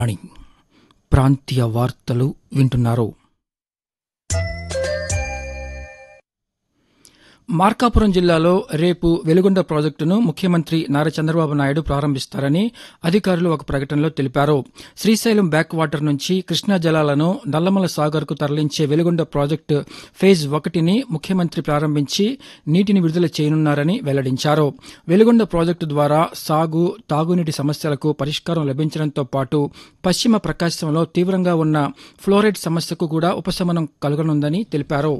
అని ప్రాంతీయ వార్తలు వింటున్నారు మార్కాపురం జిల్లాలో రేపు వెలుగొండ ప్రాజెక్టును ముఖ్యమంత్రి నారా చంద్రబాబు నాయుడు ప్రారంభిస్తారని అధికారులు ఒక ప్రకటనలో తెలిపారు శ్రీశైలం బ్యాక్ వాటర్ నుంచి కృష్ణా జలాలను నల్లమల సాగర్కు తరలించే వెలుగొండ ప్రాజెక్టు ఫేజ్ ఒకటిని ముఖ్యమంత్రి ప్రారంభించి నీటిని విడుదల చేయనున్నారని వెల్లడించారు వెలుగొండ ప్రాజెక్టు ద్వారా సాగు తాగునీటి సమస్యలకు పరిష్కారం లభించడంతో పాటు పశ్చిమ ప్రకాశంలో తీవ్రంగా ఉన్న ఫ్లోరైడ్ సమస్యకు కూడా ఉపశమనం కలగనుందని తెలిపారు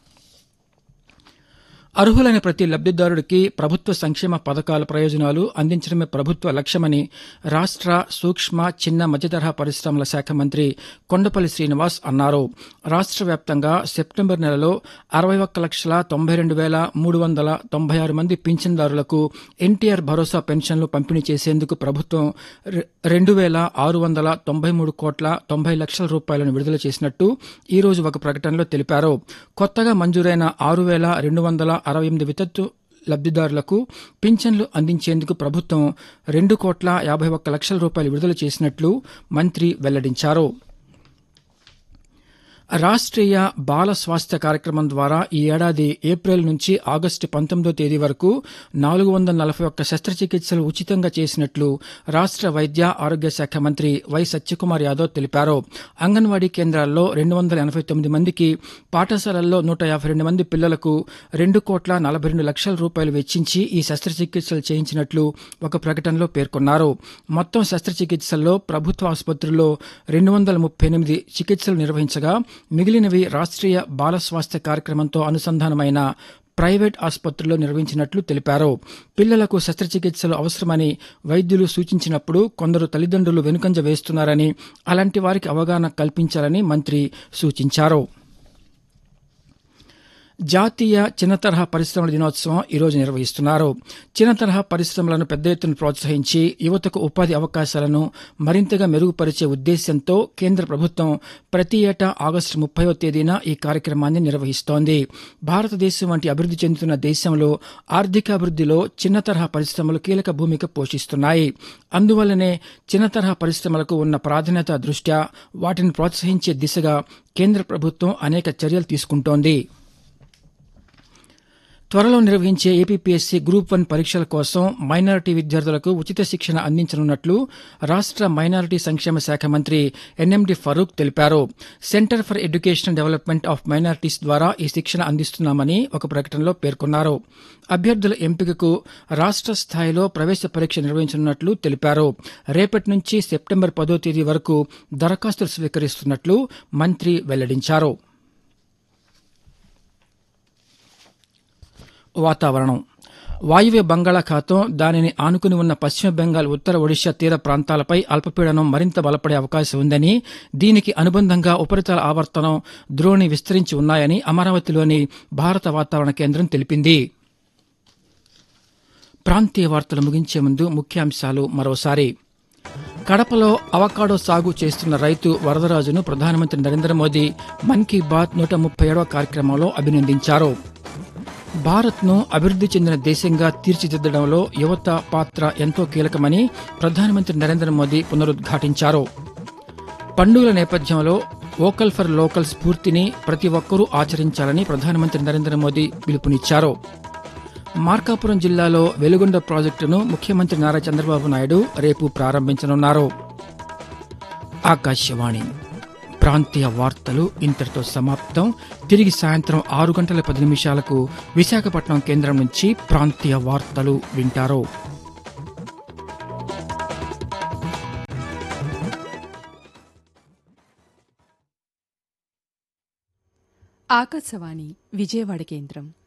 అర్హులైన ప్రతి లబ్దిదారుడికి ప్రభుత్వ సంక్షేమ పథకాల ప్రయోజనాలు అందించడమే ప్రభుత్వ లక్ష్యమని రాష్ట్ర సూక్ష్మ చిన్న మధ్యతరహా పరిశ్రమల శాఖ మంత్రి కొండపల్లి శ్రీనివాస్ అన్నారు రాష్ట్ర వ్యాప్తంగా సెప్టెంబర్ నెలలో అరవై ఒక్క లక్షల తొంభై రెండు వేల మూడు వందల తొంభై ఆరు మంది పింఛన్దారులకు ఎన్టీఆర్ భరోసా పెన్షన్లు పంపిణీ చేసేందుకు ప్రభుత్వం రె- రెండు వేల ఆరు వందల తొంభై మూడు కోట్ల తొంభై లక్షల రూపాయలను విడుదల చేసినట్టు ఈ రోజు ఒక ప్రకటనలో తెలిపారు కొత్తగా మంజూరైన ఆరు వేల రెండు వందల అరవై ఎనిమిది వితత్తు లబ్దిదారులకు పింఛన్లు అందించేందుకు ప్రభుత్వం రెండు కోట్ల యాభై ఒక్క లక్షల రూపాయలు విడుదల చేసినట్లు మంత్రి వెల్లడించారు రాష్ట్రీయ బాల స్వాస్థ్య కార్యక్రమం ద్వారా ఈ ఏడాది ఏప్రిల్ నుంచి ఆగస్టు పంతొమ్మిదో తేదీ వరకు నాలుగు వందల నలభై ఒక్క శస్త్రచికిత్సలు ఉచితంగా చేసినట్లు రాష్ట్ర వైద్య ఆరోగ్య శాఖ మంత్రి వై సత్యకుమార్ యాదవ్ తెలిపారు అంగన్వాడీ కేంద్రాల్లో రెండు వందల ఎనభై తొమ్మిది మందికి పాఠశాలల్లో నూట యాభై రెండు మంది పిల్లలకు రెండు కోట్ల నలభై రెండు లక్షల రూపాయలు వెచ్చించి ఈ శస్త్రచికిత్సలు చేయించినట్లు ఒక ప్రకటనలో పేర్కొన్నారు మొత్తం శస్త్రచికిత్సల్లో ప్రభుత్వ ఆసుపత్రుల్లో రెండు వందల ముప్పై ఎనిమిది చికిత్సలు నిర్వహించగా మిగిలినవి రాష్ట్రీయ బాల స్వాస్థ్య కార్యక్రమంతో అనుసంధానమైన ప్రైవేట్ ఆసుపత్రుల్లో నిర్వహించినట్లు తెలిపారు పిల్లలకు శస్త్రచికిత్సలు అవసరమని వైద్యులు సూచించినప్పుడు కొందరు తల్లిదండ్రులు వెనుకంజ వేస్తున్నారని అలాంటి వారికి అవగాహన కల్పించాలని మంత్రి సూచించారు జాతీయ చిన్న తరహా పరిశ్రమల దినోత్సవం ఈరోజు నిర్వహిస్తున్నారు చిన్న తరహా పరిశ్రమలను పెద్ద ఎత్తున ప్రోత్సహించి యువతకు ఉపాధి అవకాశాలను మరింతగా మెరుగుపరిచే ఉద్దేశ్యంతో కేంద్ర ప్రభుత్వం ప్రతి ఏటా ఆగస్టు ముప్పైవ తేదీన ఈ కార్యక్రమాన్ని నిర్వహిస్తోంది భారతదేశం వంటి అభివృద్ధి చెందుతున్న దేశంలో ఆర్థికాభివృద్ధిలో చిన్న తరహా పరిశ్రమలు కీలక భూమిక పోషిస్తున్నాయి అందువల్లనే చిన్న తరహా పరిశ్రమలకు ఉన్న ప్రాధాన్యత దృష్ట్యా వాటిని ప్రోత్సహించే దిశగా కేంద్ర ప్రభుత్వం అనేక చర్యలు తీసుకుంటోంది త్వరలో నిర్వహించే ఏపీపీఎస్సీ గ్రూప్ వన్ పరీక్షల కోసం మైనారిటీ విద్యార్థులకు ఉచిత శిక్షణ అందించనున్నట్లు రాష్ట్ర మైనారిటీ సంక్షేమ శాఖ మంత్రి ఎన్ఎండి ఫరూక్ తెలిపారు centre for education development of minorities ద్వారా ఈ శిక్షణ అందిస్తున్నామని ఒక ప్రకటనలో పేర్కొన్నారు అభ్యర్థుల ఎంపికకు రాష్ట్ర స్థాయిలో ప్రవేశ పరీక్ష నిర్వహించనున్నట్లు తెలిపారు రేపటి నుంచి సెప్టెంబర్ పదో తేదీ వరకు దరఖాస్తులు స్వీకరిస్తున్నట్లు మంత్రి వెల్లడించారు వాతావరణం వాయువ్య బంగాళాఖాతం దానిని ఆనుకుని ఉన్న పశ్చిమ బెంగాల్ ఉత్తర ఒడిశా తీర ప్రాంతాలపై అల్పపీడనం మరింత బలపడే అవకాశం ఉందని దీనికి అనుబంధంగా ఉపరితల ఆవర్తనం ద్రోణి విస్తరించి ఉన్నాయని అమరావతిలోని భారత వాతావరణ కేంద్రం తెలిపింది ప్రాంతీయ వార్తలు ముగించే ముందు ముఖ్యాంశాలు మరోసారి కడపలో అవకాడో సాగు చేస్తున్న రైతు వరదరాజును ప్రధానమంత్రి నరేంద్ర మోదీ మన్ కీ బాత్ నూట ముప్పై ఏడవ కార్యక్రమంలో అభినందించారు భారత్ను అభివృద్ధి చెందిన దేశంగా తీర్చిదిద్దడంలో యువత పాత్ర ఎంతో కీలకమని ప్రధానమంత్రి నరేంద్ర మోదీ పునరుద్ఘాటించారు పండుగల నేపథ్యంలో వోకల్ ఫర్ లోకల్ స్ఫూర్తిని ప్రతి ఒక్కరూ ఆచరించాలని ప్రధానమంత్రి నరేంద్ర మోదీ పిలుపునిచ్చారు మార్కాపురం జిల్లాలో వెలుగొండ ప్రాజెక్టును ముఖ్యమంత్రి నారా చంద్రబాబు నాయుడు రేపు ప్రారంభించనున్నారు ఆకాశవాణి ప్రాంతీయ వార్తలు ఇంతటితో సమాప్తం తిరిగి సాయంత్రం ఆరు గంటల పది నిమిషాలకు విశాఖపట్నం కేంద్రం నుంచి ప్రాంతీయ వార్తలు వింటారు ఆకాశవాణి విజయవాడ కేంద్రం